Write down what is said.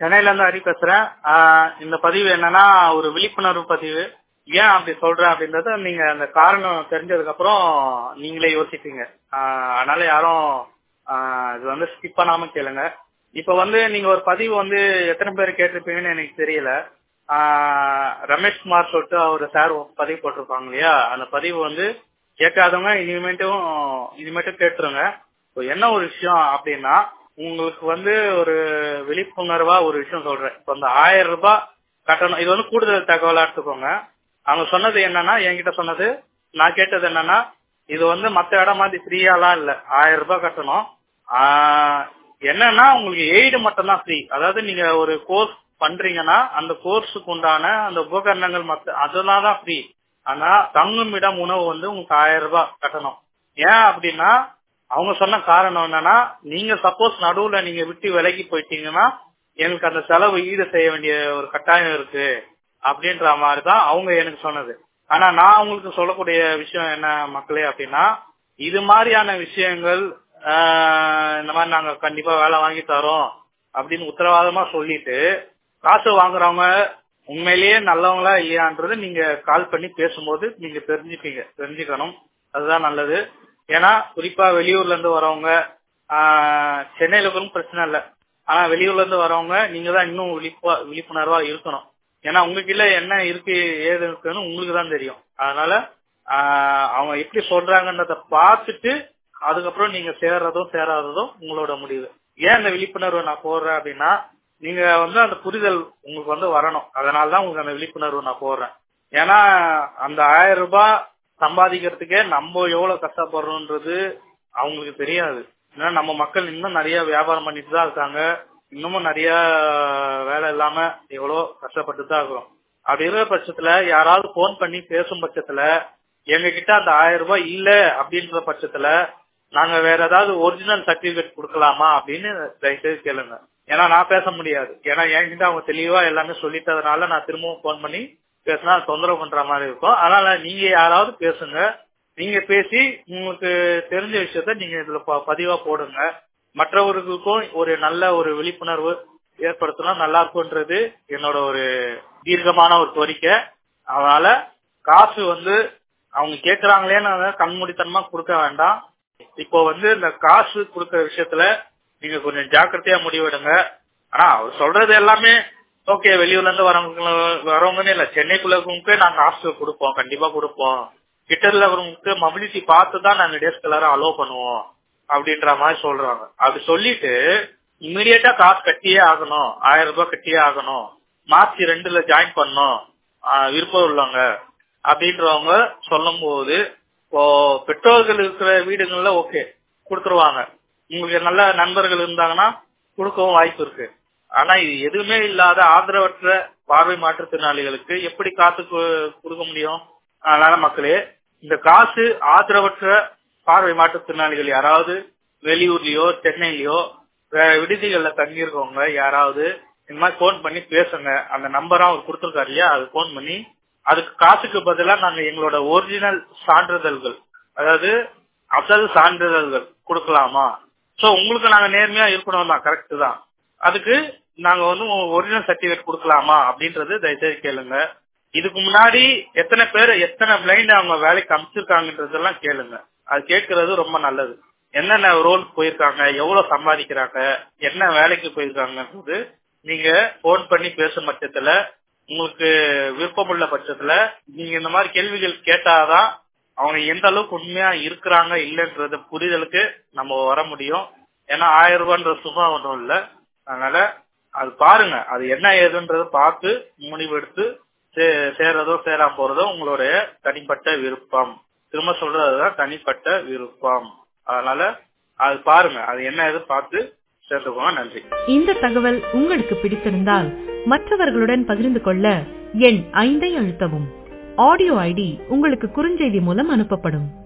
சென்னையில இருந்து ஹரி பேசுறேன் ஆஹ் இந்த பதிவு என்னன்னா ஒரு விழிப்புணர்வு பதிவு ஏன் அப்படி சொல்றேன் அப்படின்றத நீங்க அந்த காரணம் தெரிஞ்சதுக்கு அப்புறம் நீங்களே யோசிப்பீங்க ஆஹ் அதனால யாரும் ஆஹ் இது வந்து ஸ்கிப் பண்ணாம கேளுங்க இப்ப வந்து நீங்க ஒரு பதிவு வந்து எத்தனை பேர் கேட்டிருப்பீங்கன்னு எனக்கு தெரியல ஆஹ் ரமேஷ் குமார் சொல்லிட்டு அவர் சார் பதிவு போட்டிருப்பாங்க இல்லையா அந்த பதிவு வந்து கேட்காதவங்க இனிமேட்டும் இனிமேட்டும் கேட்டுருங்க இப்போ என்ன ஒரு விஷயம் அப்படின்னா உங்களுக்கு வந்து ஒரு விழிப்புணர்வா ஒரு விஷயம் சொல்றேன் இப்போ இந்த ஆயிரம் ரூபாய் கட்டணம் இது வந்து கூடுதல் தகவலா எடுத்துக்கோங்க அவங்க சொன்னது என்னன்னா என்கிட்ட சொன்னது நான் கேட்டது என்னன்னா இது வந்து மத்த இடம் மாதிரி ஃப்ரீயாலாம் இல்ல ஆயிரம் ரூபாய் கட்டணும் ஆஹ் என்னன்னா உங்களுக்கு எய்டு மட்டும் தான் ஃப்ரீ அதாவது நீங்க ஒரு கோர்ஸ் பண்றீங்கன்னா அந்த கோர்ஸுக்கு உண்டான அந்த உபகரணங்கள் மத்த அதெல்லாம் தான் ஃப்ரீ ஆனா தங்கும் இடம் உணவு வந்து உங்களுக்கு ஆயிரம் ரூபாய் கட்டணும் ஏன் அப்படின்னா அவங்க சொன்ன காரணம் என்னன்னா நீங்க சப்போஸ் நடுவுல நீங்க விட்டு விலகி போயிட்டீங்கன்னா எங்களுக்கு அந்த செலவு ஈடு செய்ய வேண்டிய ஒரு கட்டாயம் இருக்கு அப்படின்ற மாதிரி தான் அவங்க எனக்கு சொன்னது ஆனா நான் உங்களுக்கு சொல்லக்கூடிய விஷயம் என்ன மக்களே அப்படின்னா இது மாதிரியான விஷயங்கள் ஆஹ் இந்த மாதிரி நாங்க கண்டிப்பா வேலை வாங்கி தரோம் அப்படின்னு உத்தரவாதமா சொல்லிட்டு காசு வாங்குறவங்க உண்மையிலேயே நல்லவங்களா இல்லையான்றது நீங்க கால் பண்ணி பேசும்போது நீங்க தெரிஞ்சுப்பீங்க தெரிஞ்சுக்கணும் அதுதான் நல்லது ஏன்னா குறிப்பா வெளியூர்ல இருந்து வரவங்க ஆஹ் சென்னையில இருக்கிறவங்க பிரச்சனை இல்லை ஆனா வெளியூர்ல இருந்து வரவங்க நீங்க தான் இன்னும் விழிப்பா விழிப்புணர்வா இருக்கணும் ஏன்னா உங்களுக்கு என்ன இருக்கு ஏது இருக்குன்னு உங்களுக்கு தான் தெரியும் அதனால ஆஹ் அவங்க எப்படி சொல்றாங்கன்றத பார்த்துட்டு அதுக்கப்புறம் நீங்க சேர்றதும் சேராததும் உங்களோட முடிவு ஏன் இந்த விழிப்புணர்வு நான் போடுறேன் அப்படின்னா நீங்க வந்து அந்த புரிதல் உங்களுக்கு வந்து வரணும் அதனால தான் உங்களுக்கு அந்த விழிப்புணர்வு நான் போடுறேன் ஏன்னா அந்த ஆயிரம் ரூபாய் சம்பாதிக்கிறதுக்கே நம்ம எவ்வளவு கஷ்டப்படுறோம்ன்றது அவங்களுக்கு தெரியாது ஏன்னா நம்ம மக்கள் இன்னும் நிறைய வியாபாரம் பண்ணிட்டு தான் இருக்காங்க இன்னமும் நிறைய வேலை இல்லாம எவ்வளோ கஷ்டப்பட்டு தான் இருக்கிறோம் அப்படி இருக்கிற பட்சத்துல யாராவது போன் பண்ணி பேசும் பட்சத்துல எங்க கிட்ட அந்த ஆயிரம் ரூபாய் இல்ல அப்படின்ற பட்சத்துல நாங்க வேற ஏதாவது ஒரிஜினல் சர்டிபிகேட் கொடுக்கலாமா அப்படின்னு தயவுசெய்து கேளுங்க ஏன்னா நான் பேச முடியாது ஏன்னா என்கிட்ட அவங்க தெளிவா எல்லாமே சொல்லிட்டதுனால நான் திரும்பவும் போன் பண்ணி பேசினா தொந்தரவு பண்ற மாதிரி இருக்கும் அதனால நீங்க யாராவது பேசுங்க நீங்க பேசி உங்களுக்கு தெரிஞ்ச விஷயத்த நீங்க இதுல பதிவா போடுங்க மற்றவர்களுக்கும் ஒரு நல்ல ஒரு விழிப்புணர்வு ஏற்படுத்தினா நல்லா இருக்கும்ன்றது என்னோட ஒரு தீர்க்கமான ஒரு கோரிக்கை அதனால காசு வந்து அவங்க கேக்குறாங்களேன்னு கண்மூடித்தனமா கொடுக்க வேண்டாம் இப்போ வந்து இந்த காசு கொடுக்கற விஷயத்துல நீங்க கொஞ்சம் ஜாக்கிரதையா முடிவெடுங்க ஆனா அவர் சொல்றது எல்லாமே ஓகே வெளியூர்ல இருந்து வரவங்க வரவங்கன்னு இல்ல சென்னைக்குள்ள இருக்கவங்களுக்கு நாங்க ஹாஸ்டல் கொடுப்போம் கண்டிப்பா கொடுப்போம் கிட்டல இருக்கிறவங்களுக்கு மொபிலிட்டி பார்த்து தான் நாங்க டேஸ் கலரை அலோவ் பண்ணுவோம் அப்படின்ற மாதிரி சொல்றாங்க அப்படி சொல்லிட்டு இம்மிடியட்டா காசு கட்டியே ஆகணும் ஆயிரம் ரூபாய் கட்டியே ஆகணும் மார்ச் ரெண்டுல ஜாயின் பண்ணும் விருப்பம் உள்ளவங்க அப்படின்றவங்க சொல்லும் போது இப்போ பெற்றோர்கள் இருக்கிற வீடுகள்ல ஓகே கொடுத்துருவாங்க உங்களுக்கு நல்ல நண்பர்கள் இருந்தாங்கன்னா கொடுக்கவும் வாய்ப்பு இருக்கு ஆனா இது எதுவுமே இல்லாத ஆதரவற்ற பார்வை மாற்றுத்திறனாளிகளுக்கு எப்படி காசு கொடுக்க முடியும் அதனால மக்களே இந்த காசு ஆதரவற்ற பார்வை மாற்றுத்திறனாளிகள் யாராவது வெளியூர்லயோ சென்னையிலயோ விடுதிகள்ல தங்கியிருக்கவங்க யாராவது இந்த மாதிரி போன் பண்ணி பேசுங்க அந்த நம்பரா அவர் கொடுத்துருக்காரு இல்லையா அது போன் பண்ணி அதுக்கு காசுக்கு பதிலா நாங்க எங்களோட ஒரிஜினல் சான்றிதழ்கள் அதாவது அசல் சான்றிதழ்கள் கொடுக்கலாமா சோ உங்களுக்கு நாங்க நேர்மையா இருக்கணும் தான் கரெக்ட் தான் அதுக்கு நாங்க வந்து ஒரிஜினல் சர்டிபிகேட் கொடுக்கலாமா அப்படின்றது தயவுசெய்து கேளுங்க இதுக்கு முன்னாடி எத்தனை பேர் எத்தனை பிளைண்ட் அவங்க வேலைக்கு அமைச்சிருக்காங்கன்றதெல்லாம் கேளுங்க அது கேட்கறது ரொம்ப நல்லது என்னென்ன ரோல் போயிருக்காங்க எவ்வளவு சம்பாதிக்கிறாங்க என்ன வேலைக்கு போயிருக்காங்கன்றது நீங்க போன் பண்ணி பேசும் பட்சத்துல உங்களுக்கு விருப்பமுள்ள பட்சத்துல நீங்க இந்த மாதிரி கேள்விகள் கேட்டாதான் அவங்க எந்த அளவுக்கு உண்மையா இருக்கிறாங்க இல்லைன்றது புரிதலுக்கு நம்ம வர முடியும் ஏன்னா ஆயிரம் ரூபான்ற சும்மா ஒன்றும் இல்ல அதனால அது பாருங்க அது என்ன ஏதுன்றத பார்த்து முடிவெடுத்து சேர்றதோ சேராம போறதோ உங்களுடைய தனிப்பட்ட விருப்பம் திரும்ப சொல்றதுதான் தனிப்பட்ட விருப்பம் அதனால அது பாருங்க அது என்ன ஏது பார்த்து சேர்த்துக்கோங்க நன்றி இந்த தகவல் உங்களுக்கு பிடித்திருந்தால் மற்றவர்களுடன் பகிர்ந்து கொள்ள எண் ஐந்தை அழுத்தவும் ஆடியோ ஐடி உங்களுக்கு குறுஞ்செய்தி மூலம் அனுப்பப்படும்